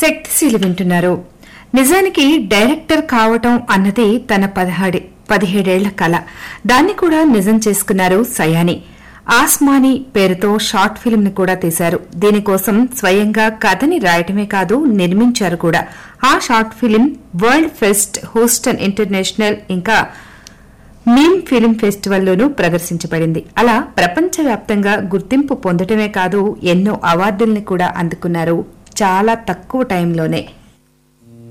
శక్తిశీలి వింటున్నారు నిజానికి డైరెక్టర్ కావటం అన్నది తన పదహాడి పదిహేడేళ్ల కళ దాన్ని కూడా నిజం చేసుకున్నారు సయాని ఆస్మాని పేరుతో షార్ట్ ఫిల్మ్ ని కూడా తీశారు దీనికోసం స్వయంగా కథని రాయటమే కాదు నిర్మించారు కూడా ఆ short film world fest Houston international ఇంకా మీమ్ ఫిల్మ్ ఫెస్టివల్లోనూ ప్రదర్శించబడింది అలా ప్రపంచవ్యాప్తంగా గుర్తింపు పొందటమే కాదు ఎన్నో అవార్డుల్ని కూడా అందుకున్నారు చాలా తక్కువ టైంలోనే